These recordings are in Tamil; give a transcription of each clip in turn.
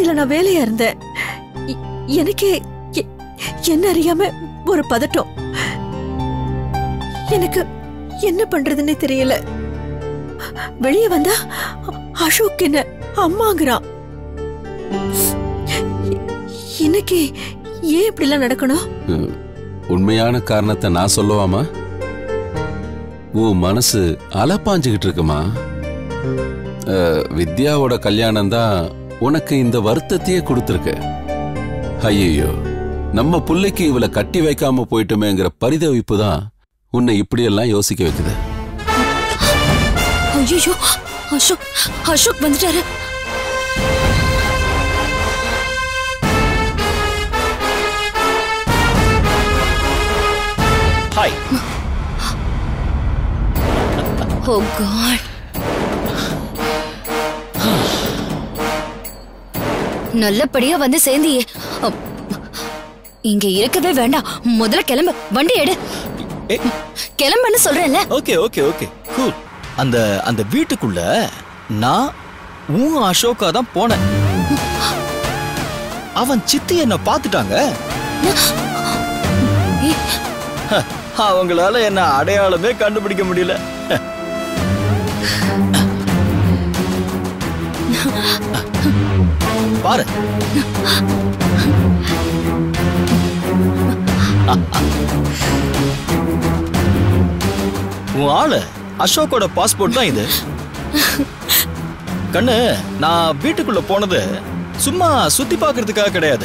ஆபீஸ்ல நான் வேலையா இருந்தேன் எ- எனக்கே எ- என்ன அறியாம ஒரு பதட்டம் எனக்கு என்ன பண்றதுன்னே தெரியல வெளியே வந்தா அசோக் என்ன அம்மாங்கிறான் எனக்கு ஏன் இப்படிலாம் நடக்கணும் ம், உண்மையான காரணத்தை நான் சொல்லவாமா உன் மனசு அலப்பாஞ்சுகிட்டு இருக்குமா அஹ், வித்யாவோட கல்யாணம் தான் உனக்கு இந்த வருத்தத்தையே கொடுத்துருக்கு ஐயோ நம்ம புள்ளைக்கு இவளை கட்டி வைக்காம போயிட்டோமேங்கிற பரிதவிப்பு தான் உன்னை இப்படியெல்லாம் யோசிக்க வைக்குது ஐயோ அசோக் அசோக் வந்துட்டாரு ஹாய் ஓ காட் நல்லபடியா வந்து சேர்ந்தியே அப், இங்க இருக்கவே வேண்டாம் முதல்ல கிளம்பு வண்டி எடு ஏ கிளம்புன்னு சொல்றேன்ல ஓகே ஓகே ஓகே கூல் அந்த அந்த வீட்டுக்குள்ள நான் உன் அசோகா தான் போனேன் அவன் சித்தி என்ன பார்த்துட்டாங்க ஏய், ஹ, அவங்களால என்ன அடையாளமே கண்டுபிடிக்க முடியல ஹ. பாரு உன் ஆளு அசோக்கோட பாஸ்போர்ட் தான் இது கண்ணு நான் வீட்டுக்குள்ள போனது சும்மா சுத்தி பார்க்கிறதுக்காக கிடையாது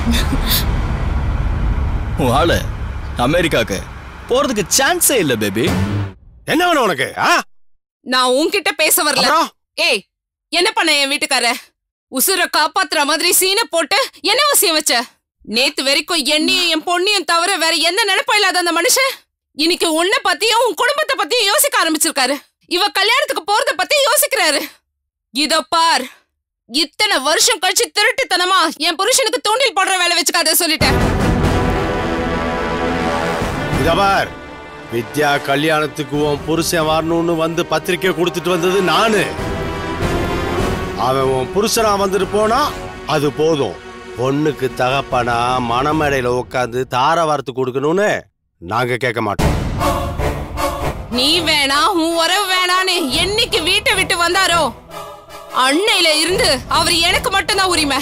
உன் ஆளு அமெரிக்காக்கு போறதுக்கு சான்ஸே இல்ல பேபி என்ன வேணும் உனக்கு ஆ? நான் உன்கிட்ட பேச வரல அப்புறம் ஏய் என்ன பண்ண என் வீட்டுக்கார உசுர காப்பாத்துற மாதிரி சீனை போட்டு என்ன அவசியம் வச்ச நேத்து வரைக்கும் என்னையும் என் பொண்ணையும் தவிர வேற எந்த நினைப்பா இல்லாத அந்த மனுஷன் இன்னைக்கு உன்னை பத்தியும் உன் குடும்பத்தை பத்தியும் யோசிக்க ஆரம்பிச்சிருக்காரு இவ கல்யாணத்துக்கு போறத பத்தி யோசிக்கிறாரு இதோ பார் இத்தனை வருஷம் கழிச்சு திருட்டுத்தனமா என் புருஷனுக்கு தூண்டில் போடுற வேலை வச்சுக்காத சொல்லிட்டேன் இத பார் வித்யா கல்யாணத்துக்கு உன் புருஷன் வரணும்னு வந்து பத்திரிக்கை கொடுத்துட்டு வந்தது நானு அவன் உன் புருஷனா வந்துட்டு போனா அது போதும் பொண்ணுக்கு தகப்பனா மணமேடையில உட்காந்து தார வார்த்து கொடுக்கணும்னு நாங்க கேட்க மாட்டோம் நீ வேணா உன் உறவு வேணான்னு என்னைக்கு வீட்டை விட்டு வந்தாரோ அன்னையில இருந்து அவர் எனக்கு மட்டும்தான் உரிமை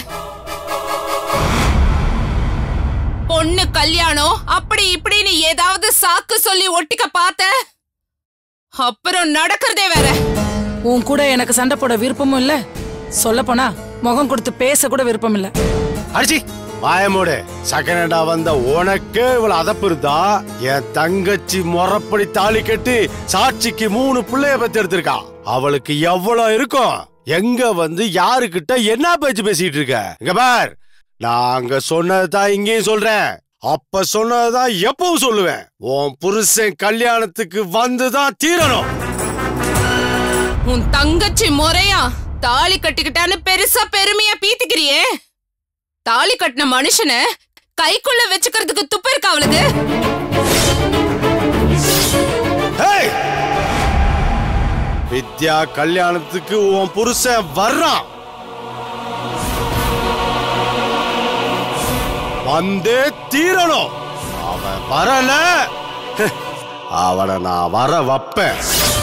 பொண்ணு கல்யாணம் அப்படி இப்படின்னு ஏதாவது சாக்கு சொல்லி ஒட்டிக்க பார்த்த அப்புறம் நடக்கிறதே வேற உன் கூட எனக்கு சண்டை போட விருப்பமும் இல்ல சொல்லப்போனா முகம் கொடுத்து பேச கூட விருப்பம் இல்ல அடிச்சி வாயமோடு செகண்டா வந்த உனக்கு இவ்வளவு அதப்பு இருந்தா என் தங்கச்சி முறப்படி தாலி கட்டி சாட்சிக்கு மூணு பிள்ளைய பத்தி எடுத்திருக்கா அவளுக்கு எவ்வளவு இருக்கும் எங்க வந்து யாருக்கிட்ட என்ன பேச்சு பேசிட்டு இருக்க இங்க பார் நான் அங்க சொன்னதுதான் இங்கேயும் சொல்றேன் அப்ப சொன்னதுதான் எப்பவும் சொல்லுவேன் உன் புருஷன் கல்யாணத்துக்கு வந்துதான் தீரணும் உன் தங்கச்சி முறையா தாலி கட்டிக்கிட்டான்னு பெருசா பெருமையா பீத்திக்கிறியே தாலி கட்டின மனுஷனை கைக்குள்ள வச்சுக்கிறதுக்கு துப்பு இருக்கா அவளுக்கு ஏய்! வித்யா கல்யாணத்துக்கு உன் புருஷன் வர்றான் வந்தே தீரணும் அவன் வரல அவனை நான் வர வைப்பேன்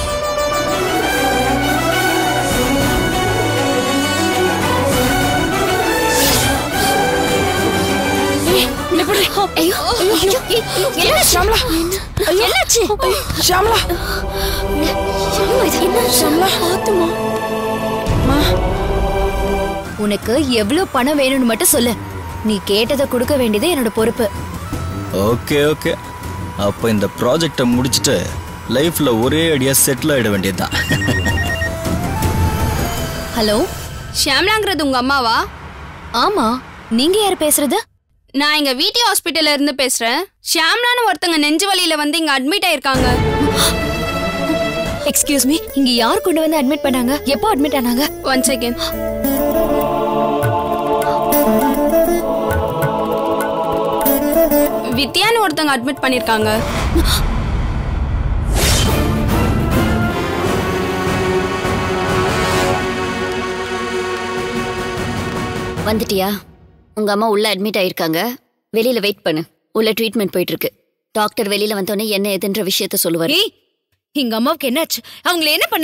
ஐயோ ஐயோ என்னாச்சு ஷாம்லா என்னாச்சு ஷாம்லா என்ன ஷாம்லா ஆத்துமா உனக்கு எவ்வளவு பணம் வேணும்னு மட்டும் சொல்லு நீ கேட்டதை கொடுக்க வேண்டியது என்னோட பொறுப்பு ஓகே ஓகே அப்போ இந்த ப்ராஜெக்டை முடிச்சுட்டு லைஃப்ல ஒரே அடியா செட்டில் ஆயிட வேண்டியதுதான் ஹலோ ஷியாம்லாங்கிறது உங்க அம்மாவா ஆமா நீங்க யார் பேசுறது நான் எங்க வீட்டு ஹாஸ்பிட்டல்ல இருந்து பேசுறேன் ஷியாம்லான்னு ஒருத்தங்க நெஞ்சு வலியில வந்து இங்க அட்மிட் ஆயிருக்காங்க எக்ஸ்கியூஸ் மீ இங்க யார் கொண்டு வந்து அட்மிட் பண்ணாங்க எப்போ அட்மிட் ஆனாங்க ஒன் செகண்ட் வித்யான்னு ஒருத்தங்க அட்மிட் பண்ணிருக்காங்க வந்துட்டியா உங்க அம்மா உள்ள அட்மிட் ஆயிருக்காங்க வெளியில வெயிட் பண்ணு உள்ள ட்ரீட்மெண்ட் போயிட்டு இருக்கு டாக்டர் வெளியில வந்தோடனே என்ன ஏதுன்ற விஷயத்த சொல்லுவாரு ஏய் எங்க அம்மாவுக்கு என்னாச்சு அவங்கள என்ன பண்ண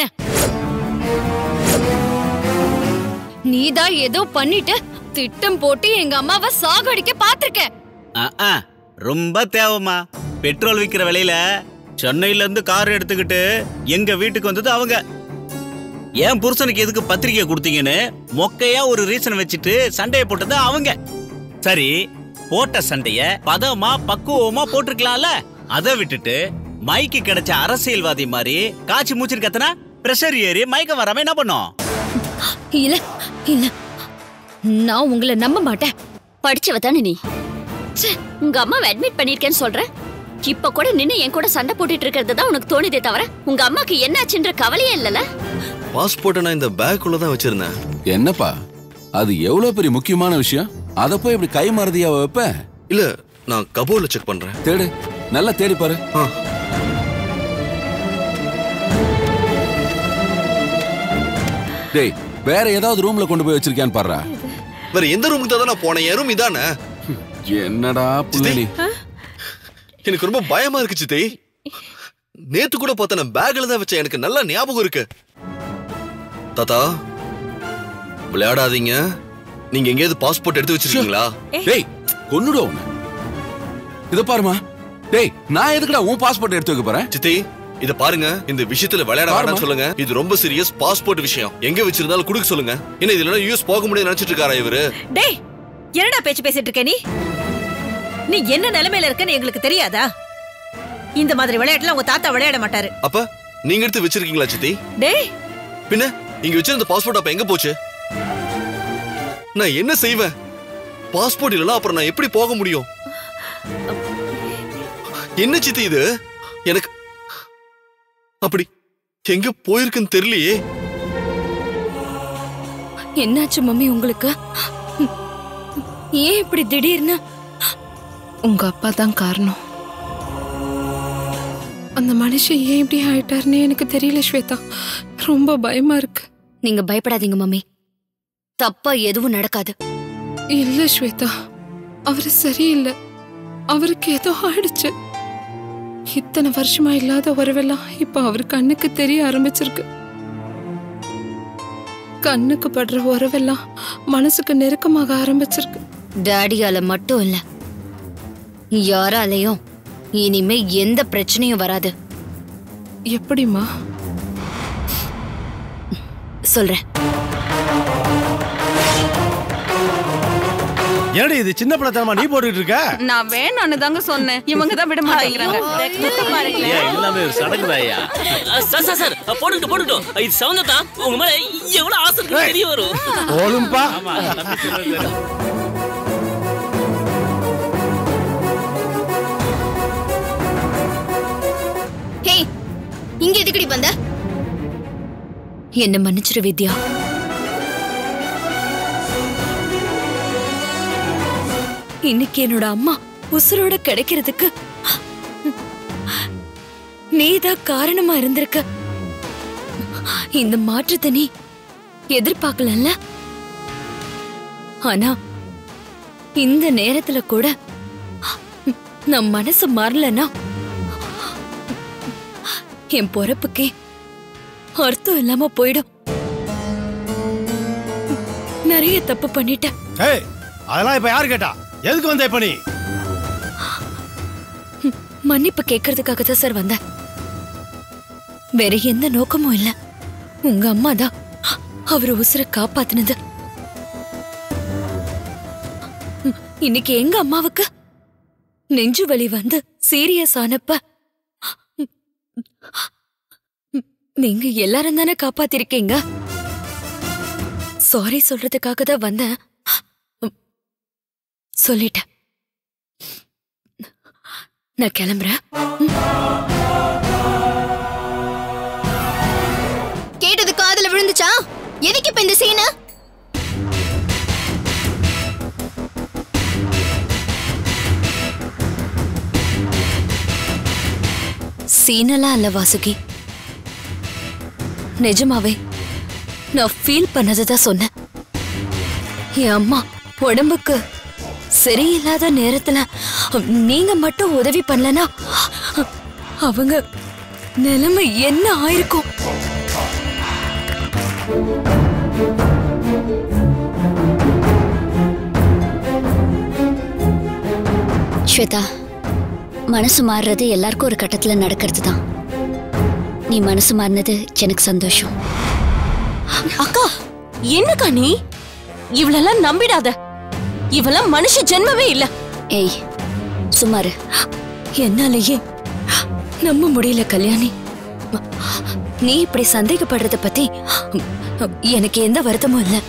நீதான் ஏதோ பண்ணிட்டு திட்டம் போட்டு எங்க அம்மாவை சாகடிக்க பாத்திருக்க ஆ, ஆ, ரொம்ப தேவைம்மா பெட்ரோல் விக்கிற விலையில சென்னையில இருந்து கார் எடுத்துக்கிட்டு எங்க வீட்டுக்கு வந்தது அவங்க என் புருஷனுக்கு எதுக்கு பத்திரிக்கை கொடுத்தீங்கன்னு மொக்கையா ஒரு ரீசன் வச்சுட்டு சண்டையை போட்டது அவங்க சரி போட்ட சண்டைய பதமா பக்குவமா போட்டிருக்கலாம்ல அதை விட்டுட்டு மைக்கு கிடைச்ச அரசியல்வாதி மாதிரி காய்ச்சி மூச்சுன்னு கத்தனா பிரஷர் ஏறி மயக்கம் வராம என்ன பண்ணும் இல்ல இல்ல நான் உங்களை நம்ப மாட்டேன் படிச்சவ தானே நீ ச்சே, உங்க அம்மாவை அட்மிட் பண்ணிருக்கேன்னு சொல்ற இப்ப கூட நின்னு என் கூட சண்டை போட்டுட்டு இருக்கிறது தான் உனக்கு தோணுதே தவிர உங்க அம்மாக்கு என்னாச்சுன்ற கவலையே இல்லல பாஸ்போர்ட்டை நான் இந்த பேக்குள்ள தான் வச்சிருந்தேன் என்னப்பா அது எவ்வளவு பெரிய முக்கியமான விஷயம் அத போய் இப்படி கை மறதியா வைப்ப இல்ல நான் கபோர்ட்ல செக் பண்றேன் தேடு நல்லா தேடி பாரு ஆ. டேய் வேற ஏதாவது ரூம்ல கொண்டு போய் வச்சிருக்கியான்னு பாருடா வேற எந்த ரூமுக்கு தான் நான் போனேன் என் ரூம் இதானே என்னடா புள்ளி எனக்கு ரொம்ப பயமா இருக்கு சித்தி நேத்து கூட பார்த்தேன் நான் பேக்ல தான் வச்சேன் எனக்கு நல்லா ஞாபகம் இருக்கு தாத்தா விளையாடாதீங்க நீங்க எங்கேயாவது பாஸ்போர்ட் எடுத்து வச்சிருக்கீங்களா டேய் கொன்னுடு உன்னை இத பாருமா டேய் நான் எதுக்குடா உன் பாஸ்போர்ட் எடுத்து வைக்க போறேன் சித்தி இத பாருங்க இந்த விஷயத்துல விளையாட பாரும்மா. வேண்டாம்னு சொல்லுங்க இது ரொம்ப சீரியஸ் பாஸ்போர்ட் விஷயம் எங்க வச்சிருந்தாலும் கொடுக்க சொல்லுங்க என்ன இதுல யூஎஸ் போக முடியாது நினைச்சிட்டு இருக்காரா இவரு டேய் என்னடா பேச்சு பேசிட்டு இருக்க நீ நீ என்ன நிலைமையில இருக்கன்னு எங்களுக்கு தெரியாதா இந்த மாதிரி விளையாட்டுல உங்க தாத்தா விளையாட மாட்டாரு அப்ப நீங்க எடுத்து வச்சிருக்கீங்களா சித்தி டேய் பின்ன இங்க வச்சிருந்த பாஸ்போர்ட் அப்ப எங்க போச்சு நான் என்ன செய்வேன் பாஸ்போர்ட் இல்லனா அப்புறம் நான் எப்படி போக முடியும் என்ன சித்தி இது எனக்கு அப்படி எங்க போயிருக்குன்னு தெரியலையே என்னாச்சு மம்மி உங்களுக்கு ஏன் இப்படி திடீர்னு உங்க அப்பா தான் காரணம் அந்த மனுஷன் ஏன் இப்படி ஆயிட்டாருன்னு எனக்கு தெரியல ஸ்வேதா ரொம்ப பயமா இருக்கு நீங்க பயப்படாதீங்க மம்மி தப்பா எதுவும் நடக்காது இல்ல ஸ்வேதா அவரு சரியில்லை அவருக்கு ஏதோ ஆயிடுச்சு இத்தனை வருஷமா இல்லாத உறவெல்லாம் இப்ப அவர் கண்ணுக்கு தெரிய ஆரம்பிச்சிருக்கு கண்ணுக்கு படுற உறவெல்லாம் மனசுக்கு நெருக்கமாக ஆரம்பிச்சிருக்கு டாடியால மட்டும் இல்ல யாராலையும் இனிமே எந்த பிரச்சனையும் வராது எப்படிம்மா சொல்றேன் ஏடி இது சின்ன பிள்ளைத்தனமா நீ போட்டுட்டு இருக்க நான் வேணான்னு தாங்க சொன்னேன் இவங்க தான் விட மாட்டேங்கிறாங்க ஏன் எல்லாமே ஒரு சடங்குதாயா சார் சார் சார் போட்டுக்கிட்டு போட்டுக்கிட்டோம் இது சவுந்த தான் உங்க மேல எவ்வளவு ஆசை இருக்கு தெரிய வரும் போலும்பா ஆமா தம்பி சொல்றது ஹே இங்க எதுக்குடி வந்த என்ன மன்னிச்சிரு வித்யா இன்னைக்கு என்னோட அம்மா உசுரோட கிடைக்கிறதுக்கு நீதான் காரணமா இருந்திருக்க இந்த மாற்றத்தை நீ எதிர்பார்க்கலல்ல ஆனா இந்த நேரத்துல கூட நம் மனசு மாறலன்னா என் பொறப்புக்கே அர்த்தம் இல்லாம போயிடும் நிறைய தப்பு பண்ணிட்டேன் ஏய் அதெல்லாம் இப்ப யாரு கேட்டா எதுக்கு வந்த இப்ப நீ மன்னிப்பு கேட்கறதுக்காக தான் சார் வந்தேன் வேற எந்த நோக்கமும் இல்ல உங்க அம்மா தான் அவர் உசுர காப்பாத்தினது ம், இன்னைக்கு எங்க அம்மாவுக்கு நெஞ்சு வலி வந்து சீரியஸ் ஆனப்ப ம், ம், நீங்க எல்லாரும் தானே காப்பாத்திருக்கீங்க சாரி சொல்றதுக்காக தான் வந்தேன் ம், சொல்லிட்டேன் நான் கிளம்புறேன் கேட்டது காதுல விழுந்துச்சா எதுக்கு இப்ப இந்த சீனு சீனலா இல்ல வாசுகி நிஜமாவே நான் ஃபீல் பண்ணதை தான் சொன்னேன் என் அம்மா உடம்புக்கு சரியில்லாத நேரத்துல நீங்க மட்டும் உதவி பண்ணலனா அவங்க நிலைமை என்ன ஆயிருக்கும் ஸ்வேதா மனசு மாறுறது எல்லாருக்கும் ஒரு கட்டத்துல நடக்கிறது தான் நீ மனசு மாறினது எனக்கு சந்தோஷம் அக்கா என்னக்கா நீ இவளெல்லாம் நம்பிடாத இவெல்லாம் மனுஷ ஜென்மமே இல்ல ஏய் சுமாரு என்னாலேயே நம்ப முடியல கல்யாணி நீ இப்படி சந்தேகப்படுறத பத்தி எனக்கு எந்த வருத்தமும் இல்ல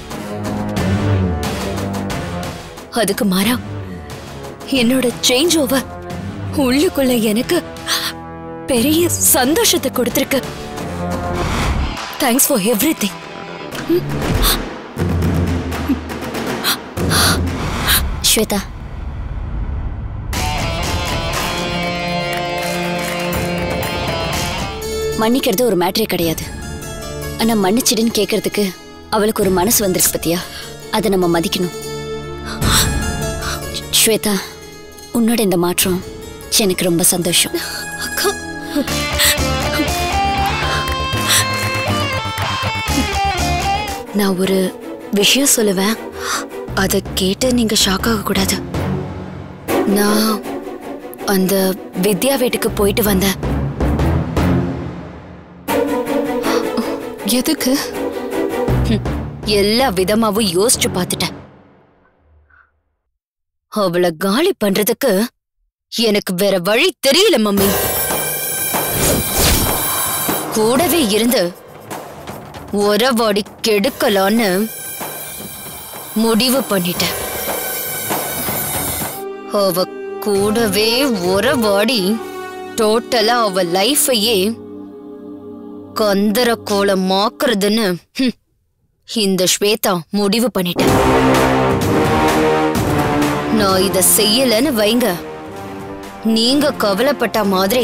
அதுக்கு மாறா என்னோட சேஞ்ச் ஓவர் உள்ளுக்குள்ள எனக்கு பெரிய சந்தோஷத்தை கொடுத்திருக்கு thanks for everything Shweta மன்னிக்கிறது ஒரு மேட்ரே கிடையாது ஆனா மன்னிச்சிடுன்னு கேட்கறதுக்கு அவளுக்கு ஒரு மனசு வந்திருக்கு பத்தியா அதை நம்ம மதிக்கணும் ஸ்வேதா உன்னோட இந்த மாற்றம் எனக்கு ரொம்ப சந்தோஷம் அக்கா நான் ஒரு விஷயம் சொல்லுவேன் அதை கேட்டு நீங்க ஷாக் ஆக கூடாது நான் அந்த வித்யா வீட்டுக்கு போயிட்டு வந்தேன் எதுக்கு எல்லா விதமாவும் யோசிச்சு பார்த்துட்டேன் அவளை காலி பண்றதுக்கு எனக்கு வேற வழி தெரியல மம்மி கூடவே இருந்து உறவாடி கெடுக்கலான்னு முடிவு பண்ணிட்டேன் அவ கூடவே உறவாடி டோட்டலா அவ லைஃபையே கந்தர கோலமாக்குறதுன்னு ஹம், இந்த ஸ்வேதா முடிவு பண்ணிட்டேன் நான் இத செய்யலன்னு வைங்க நீங்க கவலைப்பட்ட மாதிரி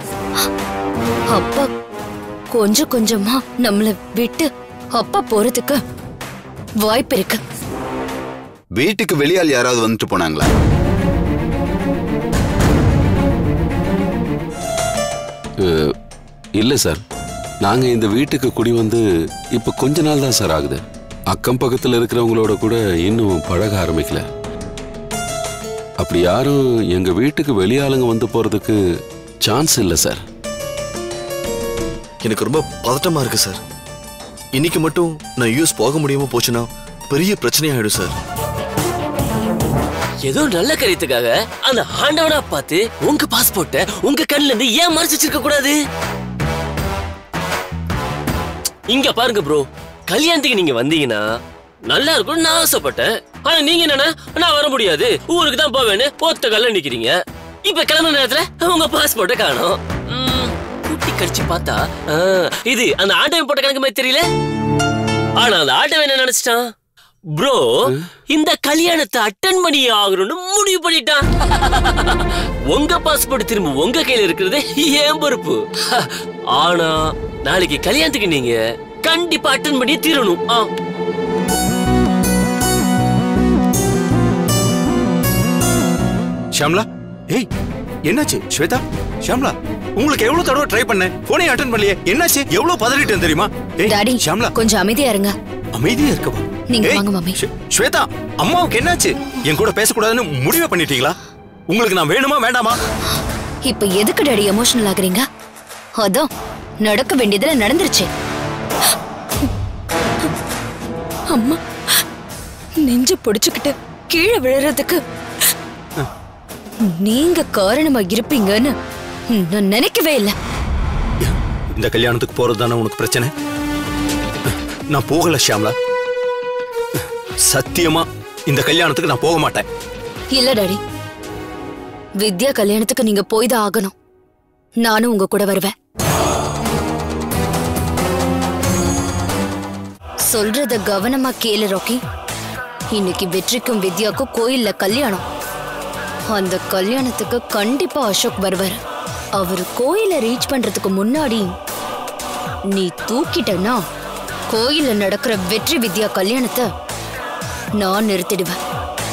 அப்பா கொஞ்சம் கொஞ்சமா நம்மள விட்டு அப்பா போறதுக்கு வாய்ப்பு இருக்கு வீட்டுக்கு வெளியால் யாராவது வந்துட்டு போனாங்களா அஹ், இல்ல சார் நாங்க இந்த வீட்டுக்கு குடி வந்து இப்ப கொஞ்ச நாள் தான் சார் ஆகுது அக்கம் பக்கத்துல இருக்கிறவங்களோட கூட இன்னும் பழக ஆரம்பிக்கல அப்படி யாரும் எங்க வீட்டுக்கு வெளியாளுங்க வந்து போறதுக்கு சான்ஸ் இல்ல சார் எனக்கு ரொம்ப பதட்டமா இருக்கு சார் இன்னைக்கு மட்டும் நான் யூஎஸ் போக முடியாம போச்சுன்னா பெரிய பிரச்சனையாயிடும் சார் ஏதோ நல்ல காரியத்துக்காக அந்த ஆண்டவனா பார்த்து உங்க பாஸ்போர்ட்டை உங்க கண்ணுல இருந்து ஏன் மறைச்சு வச்சிருக்க கூடாது இங்க பாருங்க ப்ரோ கல்யாணத்துக்கு நீங்க வந்தீங்கன்னா நல்லா இருக்கும்னு நான் ஆசைப்பட்டேன் ஆனா நீங்க என்னன்னா நான் வர முடியாது ஊருக்கு தான் போவேன்னு ஒத்த கல்ல நிக்கிறீங்க இப்ப கிளம்புற நேரத்துல உங்க பாஸ்போர்ட்டை காணோம் ம், குட்டி கடிச்சு பார்த்தா ஆ, இது அந்த ஆண்டவன் போட்ட கணக்கு மாதிரி தெரியல ஆனா அந்த ஆண்டவன் என்ன நினைச்சிட்டான் ப்ரோ இந்த கல்யாணத்தை அட்டன் பண்ணி ஆகணும்னு முடிவு பண்ணிட்டான் உங்க பாஸ்போர்ட் திரும்ப உங்க கையில இருக்கிறது ஏன் பொறுப்பு ஆனா நாளைக்கு கல்யாணத்துக்கு நீங்க கண்டிப்பா அட்டன் பண்ணி தீரணும் ஆ. ஷாம்லா ஏய் என்னாச்சு ஸ்வேதா ஷாம்லா உங்களுக்கு எவ்வளவு தடவை ட்ரை பண்ணேன் போனே அட்டன் பண்ணலையே என்னாச்சு எவ்வளவு பதறிட்டேன் தெரியுமா ஏய் டாடி ஷாம்லா கொஞ்சம் அமைதியா இருங்க அமைதியா இருக்கவா நீங்க ஏய், வாங்க மாமி ஸ்வே- ஸ்வேதா அம்மாவுக்கு என்னாச்சு என் கூட பேசக்கூடாதுன்னு முடிவே பண்ணிட்டீங்களா உங்களுக்கு நான் வேணுமா வேண்டாமா இப்ப எதுக்கு டாடி எமோஷனல் ஆகுறீங்க அதான் நடக்க வேண்டியதுல நடந்துருச்சு அம்மா நெஞ்சு பிடிச்சுக்கிட்டு கீழே விழுறதுக்கு நீங்க காரணமா இருப்பீங்கன்னு நான் நினைக்கவே இல்லை இந்த கல்யாணத்துக்கு போறது தானே உனக்கு பிரச்சனை நான் போகல ஷியாம்லா சத்தியமா இந்த கல்யாணத்துக்கு நான் போக மாட்டேன் இல்ல டாடி வித்யா கல்யாணத்துக்கு நீங்க போய் தான் ஆகணும் நானும் உங்க கூட வருவேன் சொல்றத கவனமா கேளு ராக்கி இன்னைக்கு வெற்றிக்கும் வித்யாக்கும் கோயில்ல கல்யாணம் அந்த கல்யாணத்துக்கு கண்டிப்பா அசோக் வருவார் அவர் கோயிலை ரீச் பண்றதுக்கு முன்னாடி நீ தூக்கிட்டனா கோயில்ல நடக்கிற வெற்றி வித்யா கல்யாணத்தை நான் நிறுத்திடுவேன்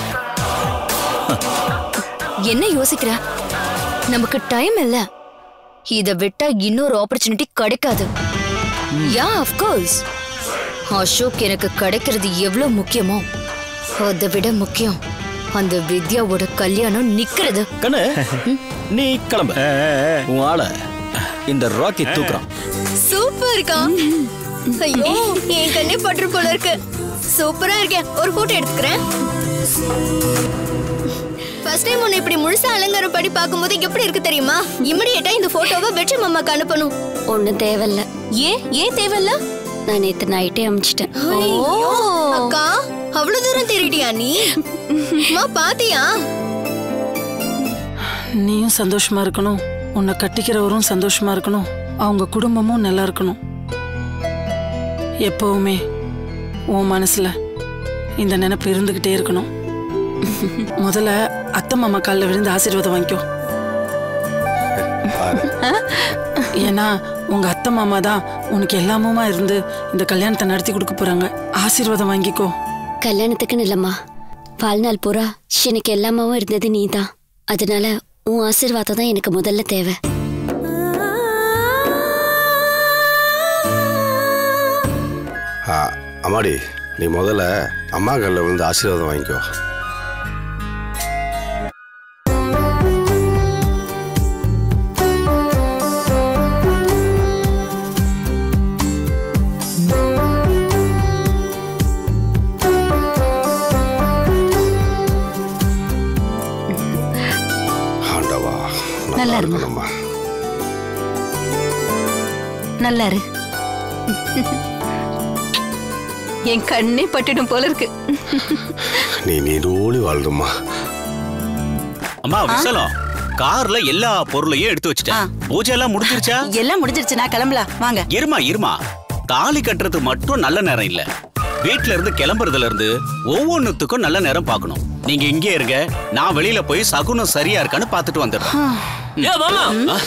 என்ன யோசிக்கிற நமக்கு டைம் இல்ல இத விட்டா இன்னொரு ஆப்பர்ச்சுனிட்டி கிடைக்காது யா கோர்ஸ் அசோக் எனக்கு கிடைக்கிறது எவ்வளவு முக்கியமோ அதை விட முக்கியம் அந்த வித்யாவோட கல்யாணம் நிக்கிறது கண்ணு நீ கிளம்பு உன் ஆள இந்த ராக்கி தூக்குறான் சூப்பர் இருக்கா ஐயோ என் கண்ணே பற்று போல இருக்கு சூப்பரா இருக்கேன் ஒரு போட்டோ எடுத்துக்கிறேன் ஃபர்ஸ்ட் டைம் உன்னை இப்படி முழுசா அலங்காரம் படி பார்க்கும்போது எப்படி இருக்கு தெரியுமா இமிடியேட்டா இந்த போட்டோவை வெற்றி மாமாக்கு அனுப்பணும் ஒண்ணும் தேவையில்ல ஏன் ஏன் தேவையில்ல நான் நேத்து நைட்டே அமிச்சிட்டேன் ஐயோ, அக்கா அவ்வளவு தூரம் தேடிட்டியா நீ அம்மா பாத்தியா நீயும் சந்தோஷமா இருக்கணும் உன்னை கட்டிக்கிறவரும் சந்தோஷமா இருக்கணும் அவங்க குடும்பமும் நல்லா இருக்கணும் எப்பவுமே உன் மனசுல இந்த நினைப்பு இருந்துகிட்டே இருக்கணும் முதல்ல அத்தை மாமா காலில் விழுந்து ஆசீர்வாதம் வாங்கிக்கோ ஆ? ஏன்னா உங்க அத்தை மாமா தான் உனக்கு எல்லாமுமா இருந்து இந்த கல்யாணத்தை நடத்தி கொடுக்க போறாங்க ஆசீர்வாதம் வாங்கிக்கோ கல்யாணத்துக்குன்னு இல்லம்மா வாழ்நாள் பூரா எனக்கு எல்லாமாவும் இருந்தது நீதான் அதனால உன் ஆசீர்வாதம் தான் எனக்கு முதல்ல தேவை ஆ, அம்மாடி நீ முதல்ல அம்மா கல்ல விழுந்து ஆசீர்வாதம் வாங்கிக்கோ ஆண்டவா நல்லா இருமா. இருக்கணும்மா நல்லா இரு என் கண்ணே பட்டுடும் போல இருக்கு நீ நீடோழி வாழ்றமா அம்மா விசலம் கார்ல எல்லா பொருளையும் எடுத்து வச்சுட்டேன் பூஜை எல்லாம் முடிஞ்சிருச்சா எல்லாம் முடிஞ்சிருச்சு நான் கிளம்பலாம் வாங்க இருமா இருமா தாலி கட்டுறது மட்டும் நல்ல நேரம் இல்ல வீட்ல இருந்து கிளம்புறதுல இருந்து ஒவ்வொன்னுத்துக்கும் நல்ல நேரம் பார்க்கணும் நீங்க இங்கே இருங்க நான் வெளியில போய் சகுனம் சரியா இருக்கான்னு பார்த்துட்டு வந்துடுறேன் ஏ மாமா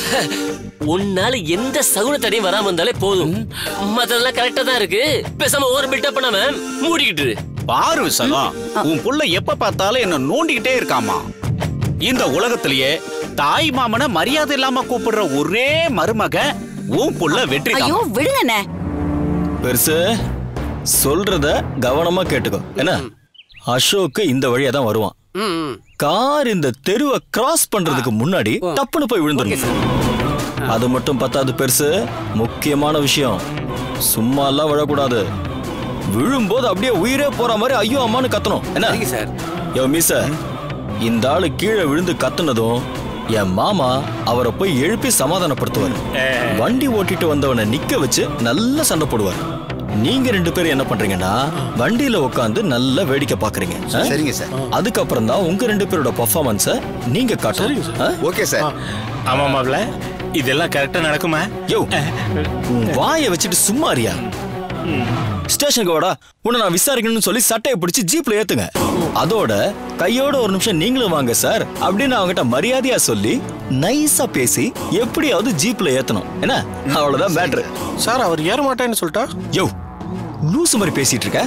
உன்னால எந்த சகுனத்தடையும் வராம இருந்தாலே போதும் மத்ததெல்லாம் கரெக்டா தான் இருக்கு பேசாம ஓவர் பில்டப் பண்ணாம மூடிக்கிட்டு இரு. பாரு விசலம் உன் புள்ள எப்ப பார்த்தாலும் என்ன நோண்டிக்கிட்டே இருக்காமா இந்த உலகத்திலேயே தாய் மாமனை மரியாதை இல்லாம கூப்பிடுற ஒரே மருமக உன் புள்ள வெற்றி ஐயோ விடுங்கண்ணே பெருசு சொல்றத கவனமா கேட்டுக்கோ என்ன அசோக் இந்த வழியா தான் வருவான் கார் இந்த தெருவை கிராஸ் பண்றதுக்கு முன்னாடி டப்புன்னு போய் விழுந்துரும் அது மட்டும் பத்தாது பெருசு முக்கியமான விஷயம் சும்மா எல்லாம் விழக்கூடாது விழும்போது அப்படியே உயிரே போற மாதிரி ஐயோ அம்மான்னு கத்தணும் என்ன சார் யோ மீச இந்த ஆளு கீழே விழுந்து கத்துனதும் என் மாமா அவரை போய் எழுப்பி சமாதானப்படுத்துவார் வண்டி ஓட்டிட்டு வந்தவனை நிக்க வச்சு நல்ல சண்டை போடுவார் நீங்க ரெண்டு பேரும் என்ன பண்றீங்கன்னா வண்டியில உட்காந்து நல்லா வேடிக்கை பாக்குறீங்க ஆ? சரிங்க சார். அதுக்கப்புறம் தான் உங்க ரெண்டு பேரோட பர்ஃபார்மன்ஸ நீங்க காட்டணும் ஓகே சார் ஆமா மாப்ள இதெல்லாம் கரெக்டா நடக்குமா யோ உன் வாயை வச்சுட்டு சும்மா அறியா ஸ்டேஷனுக்கு வாடா உன்னை நான் விசாரிக்கணும்னு சொல்லி சட்டையை பிடிச்சி ஜீப்ல ஏத்துங்க அதோட கையோட ஒரு நிமிஷம் நீங்களும் வாங்க சார் அப்படின்னு அவங்ககிட்ட மரியாதையா சொல்லி நைஸா பேசி எப்படியாவது ஜீப்ல ஏத்தணும் என்ன அவ்வளவுதான் மேட்ரு சார் அவர் ஏற மாட்டேன்னு சொல்லிட்டா யோ லூசு மாதிரி பேசிட்டு இருக்க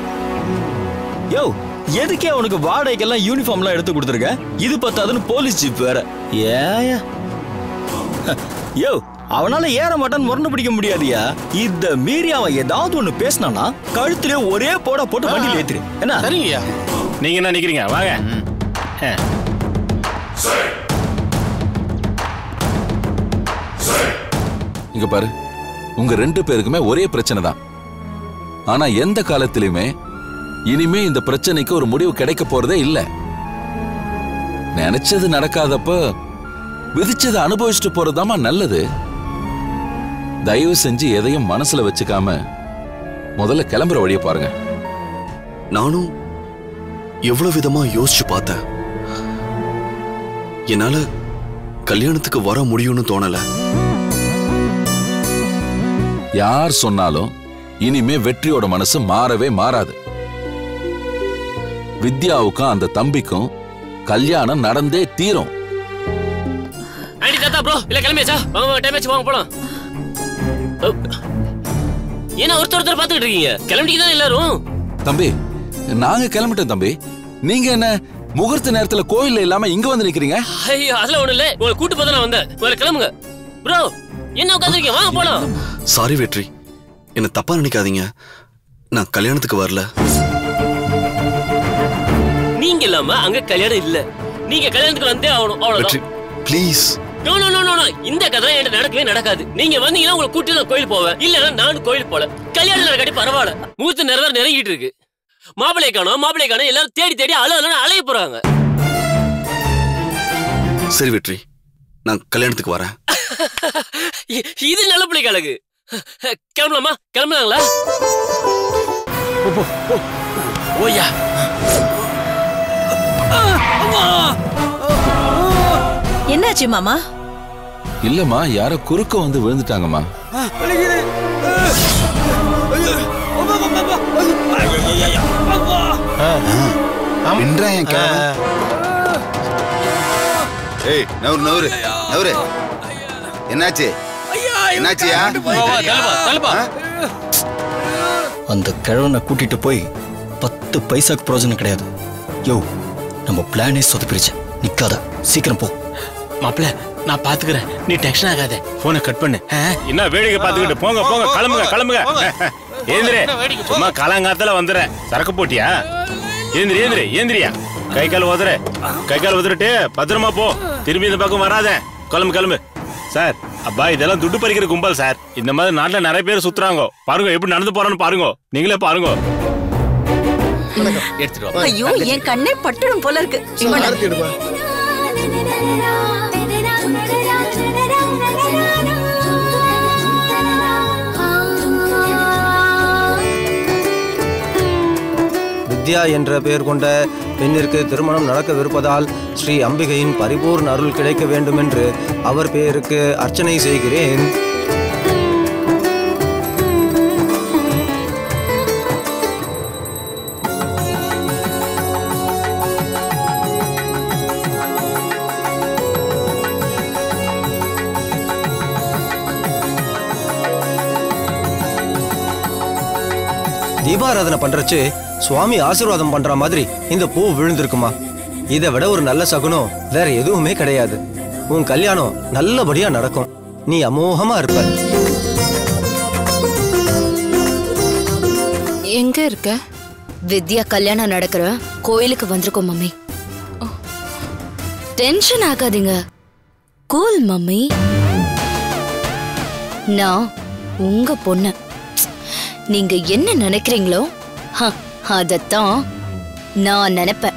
யோ எதுக்கே அவனுக்கு வாடகைக்கெல்லாம் யூனிஃபார்ம்லாம் எடுத்து கொடுத்துருக்க இது பத்தாதுன்னு போலீஸ் ஜீப் வேற ஏயா யோ அவனால ஏற மாட்டான்னு முரண்டு பிடிக்க முடியாதியா இத மீறி அவன் ஏதாவது ஒண்ணு பேசினானா கழுத்திலே ஒரே போட போட்டு வண்டியில ஏத்துரு என்ன சரிங்கய்யா நீங்க என்ன நினைக்கிறீங்க வாங்க ஆ. இங்க பாரு உங்க ரெண்டு பேருக்குமே ஒரே பிரச்சனை தான் ஆனா எந்த காலத்திலுமே இனிமே இந்த பிரச்சனைக்கு ஒரு முடிவு கிடைக்க போறதே இல்ல நினைச்சது நடக்காதப்ப விதிச்சதை அனுபவிச்சுட்டு போறதுதாம்மா நல்லது தயவு செஞ்சு எதையும் மனசுல வச்சுக்காம முதல்ல கிளம்புற வழியை பாருங்க நானும் எவ்வளவு விதமா யோசிச்சு பார்த்தேன் என்னால கல்யாணத்துக்கு வர முடியும்னு தோணல யார் சொன்னாலும் இனிமே வெற்றியோட மனசு மாறவே மாறாது வித்யாவுக்கும் அந்த தம்பிக்கும் கல்யாணம் நடந்தே தீரும் ஆண்டி தாத்தா ப்ரோ இல்ல கிளம்பியாச்சா வாங்க டைம் ஆச்சு வாங்க போலாம் அப். என்ன ஒருத்தர் ஒருத்தர் பாத்துக்கிட்டு இருக்கீங்க கிளம்பிட்டு தான் எல்லாரும் தம்பி நாங்க கிளம்பிட்டோம் தம்பி நீங்க என்ன முகூர்த்த நேரத்துல கோயில்ல இல்லாம இங்க வந்து நிக்கிறீங்க ஐயோ அதெல்லாம் ஒண்ணு இல்ல உங்களை கூட்டு போதான் நான் வந்தேன் உங்களை கிளம்புங்க ப்ரோ என்ன உட்காந்துருக்கீங்க வாங்க போலாம் சாரி வெற்றி என்ன தப்பா நினைக்காதீங்க நான் கல்யாணத்துக்கு வரல நீங்க இல்லாம அங்க கல்யாணம் இல்ல நீங்க கல்யாணத்துக்கு வந்தே ஆகணும் வெற்றி அவ்வளவுதான் please no no no no no இந்த கதை என்கிட்ட நடக்கவே நடக்காது நீங்க வந்தீங்கன்னா உங்களை கூட்டி நான் கோயில் போவேன் இல்லன்னா நானும் கோயில் போல கல்யாணம் நடக்காட்டி பரவாயில்ல முகூர்த்த நிறைவேற நெருங்கிட்டு இருக்கு மாப்பிள்ளை காணோம் மாப்பிள்ளை காணோம் எல்லாரும் தேடி தேடி அழ அழன்னு அலைய போறாங்க சரி வெற்றி நான் கல்யாணத்துக்கு வரேன் இ- இது நல்ல பிள்ளை கழகு கிளம்பலாமா கிளம்பலாங்களா ஓயா என்னாச்சு மாமா இல்லம்மா யாரோ குறுக்க வந்து விழுந்துட்டாங்கம்மா பின்றான் என் கிழவன். ஏய் நவரு நவரு நவரு என்னாச்சு என்னாச்சியா ஆ? அந்த கிழவனை கூட்டிட்டு போய் பத்து பைசாக்கு பிரயோஜனம் கிடையாது யோ நம்ம பிளானே சொதப்பிடுச்சு நிக்காத சீக்கிரம் போ மாப்பிள நான் பாத்துக்கிறேன் நீ டென்ஷன் ஆகாத போனை கட் பண்ணு ஆ? என்ன வேடிக்கை பாத்துக்கிட்டு போங்க போங்க கிளம்புங்க கிளம்புங்க ஏந்திரே சும்மா காலாங்காத்தால வந்துடுறேன் சரக்கு போட்டியா ஏந்திரி ஏந்திரி ஏந்திரியா கை கால் உதற கை கால் உதறிட்டு பத்திரமா போ திரும்பி இந்த பக்கம் வராத கிளம்பு கிளம்பு சார் அப்பா இதெல்லாம் துட்டு பறிக்கிற கும்பல் சார் இந்த மாதிரி நாட்டுல நிறைய பேர் சுத்துறாங்க பாருங்க எப்படி நடந்து போறான்னு பாருங்க நீங்களே பாருங்க எடுத்துட்டு ஐயோ என் கண்ணே பட்டுடும் போல இருக்கு இவனை. வித்யா என்ற பெயர் கொண்ட பெண்ணிற்கு திருமணம் நடக்கவிருப்பதால் ஸ்ரீ அம்பிகையின் பரிபூர்ண அருள் கிடைக்க வேண்டுமென்று அவர் பெயருக்கு அர்ச்சனை செய்கிறேன் தீபாராதனை பண்றச்சு சுவாமி ஆசீர்வாதம் பண்ற மாதிரி இந்த பூ விழுந்திருக்குமா இதை விட ஒரு நல்ல சகுனம் வேற எதுவுமே கிடையாது உன் கல்யாணம் நல்லபடியா நடக்கும் நீ அமோகமா இருப்ப எங்க இருக்க வித்யா கல்யாணம் நடக்கிற கோயிலுக்கு வந்திருக்கோம் மம்மி டென்ஷன் ஆகாதீங்க கூல் மம்மி நான் உங்க பொண்ணு நீங்க என்ன நினைக்கிறீங்களோ ஹ, அதத்தான் நான் நினைப்பேன்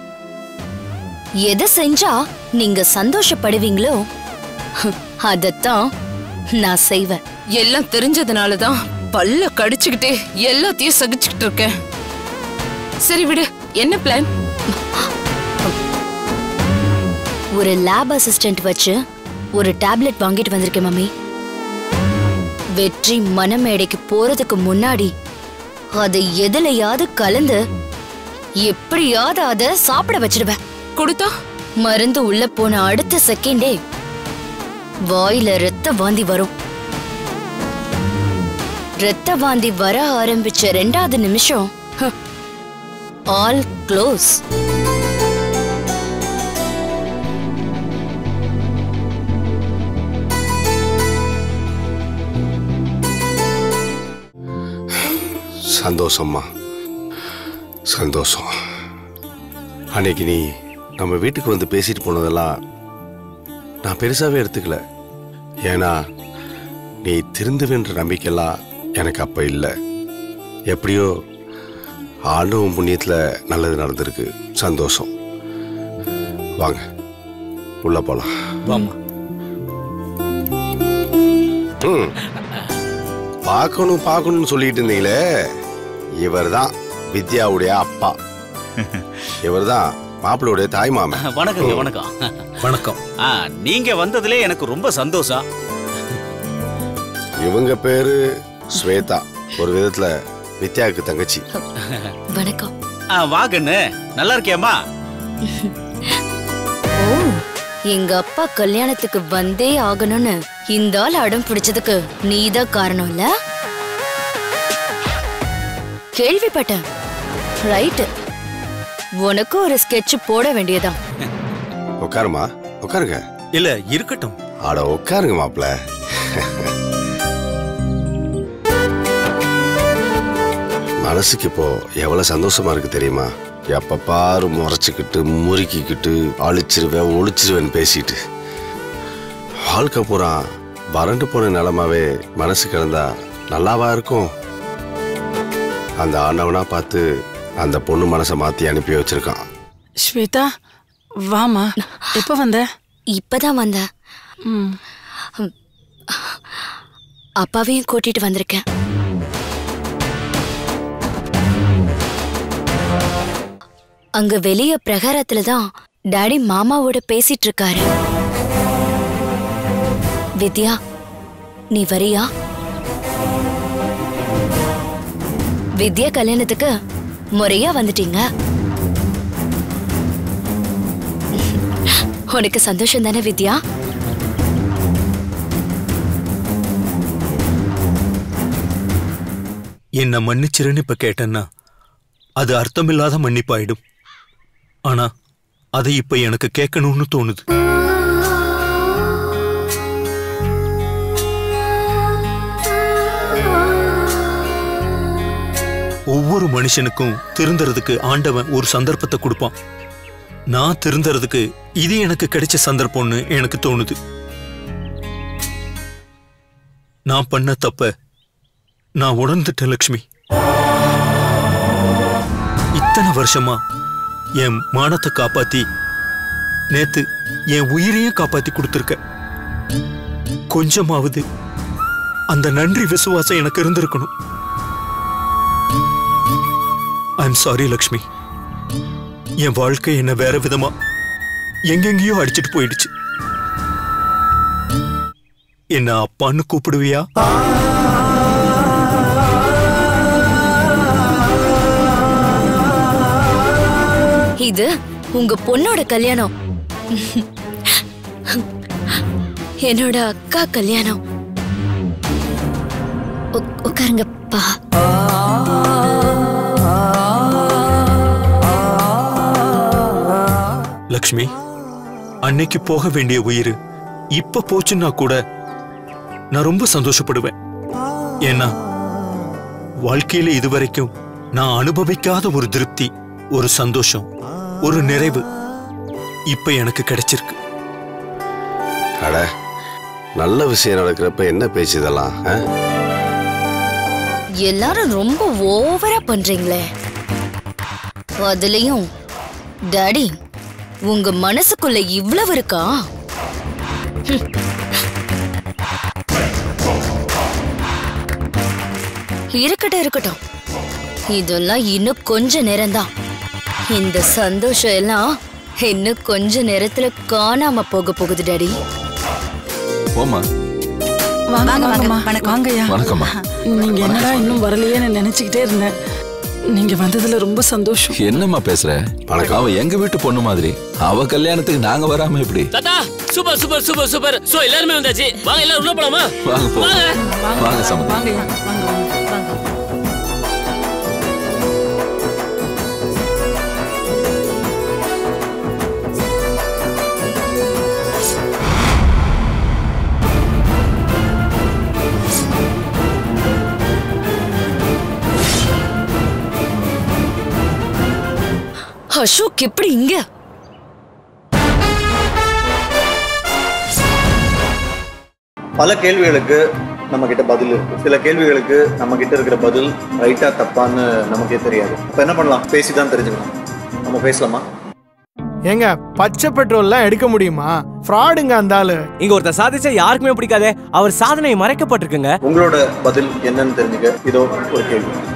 எதை செஞ்சா நீங்க சந்தோஷப்படுவீங்களோ ஹ, அதத்தான் நான் செய்வேன் எல்லாம் தெரிஞ்சதுனாலதான் பல்ல கடிச்சுக்கிட்டே எல்லாத்தையும் சகிச்சுக்கிட்டு இருக்கேன் சரி விடு என்ன பிளான் ஒரு லேப் அசிஸ்டன்ட் வச்சு ஒரு டேப்லெட் வாங்கிட்டு வந்திருக்கேன் மம்மி வெற்றி மனமேடைக்கு போறதுக்கு முன்னாடி அதை எதுலயாவது கலந்து எப்படியாவது அதை சாப்பிட வச்சிடுவேன் கொடுத்தா மருந்து உள்ள போன அடுத்த செகண்டே வாயில ரத்த வாந்தி வரும் ரத்த வாந்தி வர ஆரம்பிச்ச ரெண்டாவது நிமிஷம் ஆல் க்ளோஸ் சந்தோஷம்மா சந்தோஷம் அன்னைக்கு நீ நம்ம வீட்டுக்கு வந்து பேசிட்டு போனதெல்லாம் நான் பெருசாவே எடுத்துக்கல ஏன்னா நீ திருந்துவேன்ற நம்பிக்கையெல்லாம் எனக்கு அப்ப இல்லை எப்படியோ ஆண்டவன் புண்ணியத்தில் நல்லது நடந்திருக்கு சந்தோஷம் வாங்க உள்ள போலாம் வாமா ம் பார்க்கணும் பார்க்கணும்னு சொல்லிட்டு இருந்தீங்களே இவர்தான் வித்யாவுடைய அப்பா இவர்தான் மாப்பிள்ளையுடைய தாய் மாமன் வணக்கங்க வணக்கம் வணக்கம் ஆ நீங்க வந்ததுல எனக்கு ரொம்ப சந்தோஷம் இவங்க பேரு ஸ்வேதா ஒரு விதத்துல வித்யாவுக்கு தங்கச்சி வணக்கம் ஆ வாகன்னு நல்லா இருக்கியாமா ஓ எங்க அப்பா கல்யாணத்துக்கு வந்தே ஆகணும்னு இந்த ஆள் அடம் பிடிச்சதுக்கு நீதான் காரணம் இல்ல கேள்விப்பட்டேன் ரைட்டு உனக்கு ஒரு ஸ்கெட்ச் போட வேண்டியதான் உட்காருமா உட்காருங்க இல்ல இருக்கட்டும் ஆட உட்காருங்க மாப்ள மனசுக்கு இப்போ எவ்வளவு சந்தோஷமா இருக்கு தெரியுமா எப்ப பாரு முறைச்சுக்கிட்டு முறுக்கிக்கிட்டு அழிச்சிருவேன் ஒழிச்சிருவேன் பேசிட்டு வாழ்க்கை பூரா வறண்டு போன நிலமாவே மனசு கிடந்தா நல்லாவா இருக்கும் அந்த ஆண்டவனா பார்த்து அந்த பொண்ணு மனசை மாத்தி அனுப்பி வச்சிருக்கான் ஸ்வேதா வாமா எப்ப வந்த இப்பதான் வந்த ம். அப்பாவையும் கூட்டிட்டு வந்திருக்கேன் அங்க வெளிய பிரகாரத்துல தான் டாடி மாமாவோட பேசிட்டு இருக்காரு வித்யா நீ வரியா வித்யா கல்யாணத்துக்கு முறையா வந்துட்டீங்க உனக்கு சந்தோஷம் தானே வித்யா என்ன மன்னிச்சிருன்னு இப்ப கேட்டேன்னா அது அர்த்தமில்லாத மன்னிப்பாயிடும் ஆனா அதை இப்ப எனக்கு கேட்கணும்னு தோணுது ஒவ்வொரு மனுஷனுக்கும் திருந்துறதுக்கு ஆண்டவன் ஒரு சந்தர்ப்பத்தை கொடுப்பான் நான் திருந்துறதுக்கு இது எனக்கு கிடைச்ச சந்தர்ப்பம்னு எனக்கு தோணுது நான் பண்ண தப்ப நான் உணர்ந்துட்டேன் லக்ஷ்மி இத்தனை வருஷமா என் மானத்தை காப்பாத்தி நேத்து என் உயிரையும் காப்பாத்தி கொடுத்துருக்க கொஞ்சமாவது அந்த நன்றி விசுவாசம் எனக்கு இருந்திருக்கணும் ஐம் சாரி லக்ஷ்மி என் வாழ்க்கை என்ன வேற விதமா எங்கெங்கேயோ அடிச்சிட்டு போயிடுச்சு என்ன அப்பான்னு கூப்பிடுவியா இது உங்க பொண்ணோட கல்யாணம் என்னோட அக்கா கல்யாணம் உக்- உட்காருங்கப்பா லக்ஷ்மி அன்னைக்கு போக வேண்டிய உயிர் இப்ப போச்சுன்னா கூட நான் ரொம்ப சந்தோஷப்படுவேன் ஏன்னா வாழ்க்கையில இதுவரைக்கும் நான் அனுபவிக்காத ஒரு திருப்தி ஒரு சந்தோஷம் ஒரு நிறைவு இப்ப எனக்கு கிடைச்சிருக்கு அட நல்ல விஷயம் நடக்கிறப்ப என்ன பேச்சு இதெல்லாம் ஆ? எல்லாரும் ரொம்ப ஓவரா பண்றீங்களே அதுலயும் டாடி உங்க மனசுக்குள்ள இவ்வளவு இருக்கா ஹம். இருக்கட்டும் இருக்கட்டும் இதெல்லாம் இன்னும் கொஞ்ச நேரம்தான் இந்த சந்தோஷம் எல்லாம் இன்னும் கொஞ்ச நேரத்துல காணாம போக போகுது டாடி போமா வாங்க வாங்க, வாங்கம்மா வணக்கம். வாங்கய்யா வணக்கம்மா நீங்க என்னடா இன்னும் வரலையேன்னு நினைச்சுக்கிட்டே இருந்தேன் நீங்க வந்ததுல ரொம்ப சந்தோஷம் என்னம்மா பேசுற அவ எங்க வீட்டு பொண்ணு மாதிரி அவ கல்யாணத்துக்கு நாங்க வராம எப்படி தாத்தா super super super super so எல்லாருமே வந்தாச்சு வாங்க எல்லாரும் உள்ள போலாமா வாங்க போ வாங்க வாங்க சம்பந்தி வாங்கய்யா வாங்க வாங்க அசோக் எப்படி இங்க பல கேள்விகளுக்கு நம்ம கிட்ட பதில் இருக்கு சில கேள்விகளுக்கு நம்ம கிட்ட இருக்கிற பதில் ரைட்டா தப்பான்னு நமக்கே தெரியாது இப்ப என்ன பண்ணலாம் பேசி தான் தெரிஞ்சுக்கலாம் நம்ம பேசலாமா ஏங்க பச்சை பெட்ரோல்லாம் எடுக்க முடியுமா ஃப்ராடுங்க அந்த ஆளு இங்க ஒருத்தர் சாதிச்சா யாருக்குமே பிடிக்காதே அவர் சாதனை மறைக்கப்பட்டிருக்குங்க உங்களோட பதில் என்னன்னு தெரிஞ்சுக்க இதோ ஒரு கேள்வி